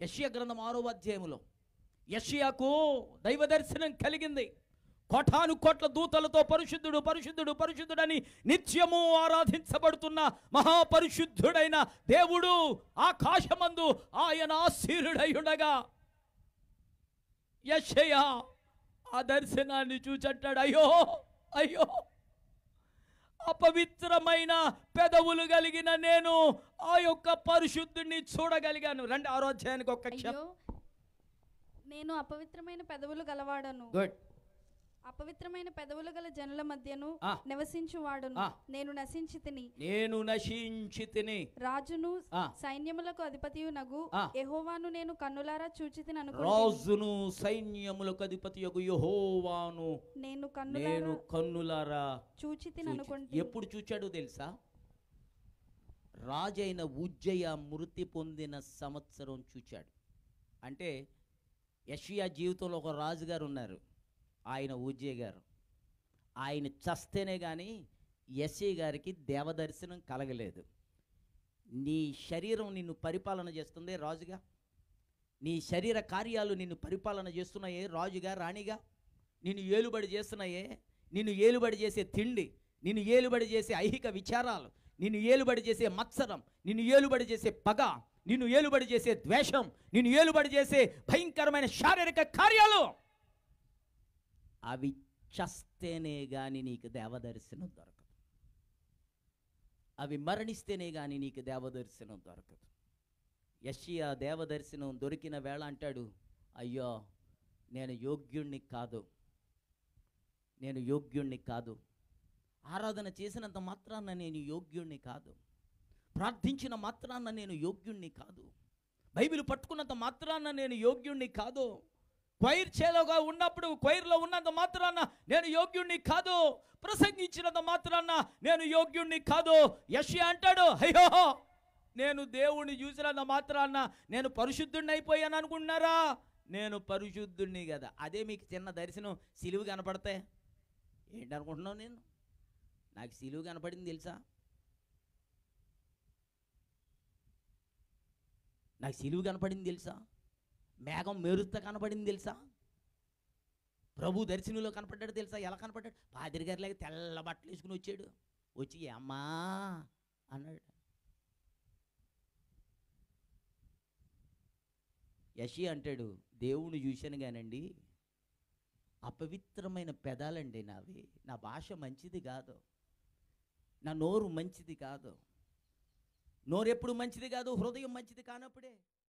యషియా గ్రంథం ఆరో అధ్యాయములో యషియాకు దైవ దర్శనం కలిగింది కోటాను కోట్ల దూతలతో పరిశుద్ధుడు పరిశుద్ధుడు పరిశుద్ధుడని నిత్యము ఆరాధించబడుతున్న మహాపరిశుద్ధుడైన దేవుడు ఆకాశమందు ఆయన ఆశీరుడై ఉండగా యశయ ఆ దర్శనాన్ని చూచంటాడు అయ్యో అయ్యో అపవిత్రమైన పెదవులు కలిగిన నేను ఆ యొక్క పరిశుద్ధుడిని చూడగలిగాను రండి ఆరో అధ్యాయానికి ఒక్క క్ష- అయ్యో నేను అపవిత్రమైన పెదవులు గలవాడను గుడ్ అపవిత్రమైన పెదవులు గల జనుల మధ్యను ఆ. నివసించువాడును ఆ. నేను నశించి తిని నేను నశించి తిని రాజును ఆ. సైన్యములకు అధిపతియు నగు ఆ. యెహోవాను నేను కన్నులారా చూచి తిని రాజును సైన్యములకు అధిపతి యొక్క యహోవాను నేను నేను కన్నులారా కన్నులారా చూచి తిని చూచి- అనుకుంటే ఎప్పుడు చూచాడో తెలుసా రాజైన ఉజ్జయ మృతి పొందిన సంవత్సరం చూచాడు అంటే యషియా జీవితంలో ఒక రాజుగారు ఉన్నారు ఆయన ఉజ్జయ గారు ఆయన చస్తేనే కానీ యశీ గారికి దేవదర్శనం కలగలేదు నీ శరీరం నిన్ను పరిపాలన చేస్తుంది రాజుగా నీ శరీర కార్యాలు నిన్ను పరిపాలన చేస్తున్నాయే రాజుగా రాణిగా నిన్ను ఏలుబడి చేస్తున్నాయే నిన్ను ఏలుబడి చేసే తిండి నిన్ను ఏలుబడి చేసే ఐహిక విచారాలు నిన్ను ఏలుబడి చేసే మత్సరం నిన్ను ఏలుబడి చేసే పగ నిన్ను ఏలుబడి చేసే ద్వేషం నిన్ను ఏలుబడి చేసే భయంకరమైన శారీరక కార్యాలు అవి చస్తేనే గాని నీకు దేవదర్శనం దొరకదు అవి మరణిస్తేనే గాని నీకు దేవదర్శనం దొరకదు యషియా దేవదర్శనం దొరికిన వేళ అంటాడు అయ్యో నేను యోగ్యుణ్ణి కాదు నేను యోగ్యుణ్ణి కాదు ఆరాధన చేసినంత మాత్రాన నేను యోగ్యుణ్ణి కాదు ప్రార్థించిన మాత్రాన నేను యోగ్యుణ్ణి కాదు బైబిల్ పట్టుకున్నంత మాత్రాన నేను యోగ్యుణ్ణి కాదు క్వైర్ చేలోగా ఉన్నప్పుడు క్వైర్లో ఉన్నంత మాత్రాన నేను యోగ్యుణ్ణి కాదు ప్రసంగించినంత మాత్రాన నేను యోగ్యుణ్ణి కాదు యషి అంటాడు అయ్యో నేను దేవుణ్ణి చూసినంత మాత్రాన నేను పరిశుద్ధుణ్ణి అయిపోయాను అనుకుంటున్నారా నేను పరిశుద్ధుణ్ణి కదా అదే మీకు చిన్న దర్శనం సిలువు కనపడతాయి ఏంటనుకుంటున్నావు నేను నాకు సిలువు కనపడింది తెలుసా నాకు సిలువు కనపడింది తెలుసా మేఘం మెరుస్తా కనపడింది తెలుసా ప్రభు దర్శనంలో కనపడ్డాడు తెలుసా ఎలా కనపడ్డాడు పాదిరి గారిలాగా తెల్ల బట్టలు వేసుకుని వచ్చాడు వచ్చి అమ్మా అన్నాడు యషి అంటాడు దేవుని చూశాను కానండి అపవిత్రమైన పెదాలండి నావి నా భాష మంచిది కాదు నా నోరు మంచిది కాదు నోరు ఎప్పుడు మంచిది కాదు హృదయం మంచిది కానప్పుడే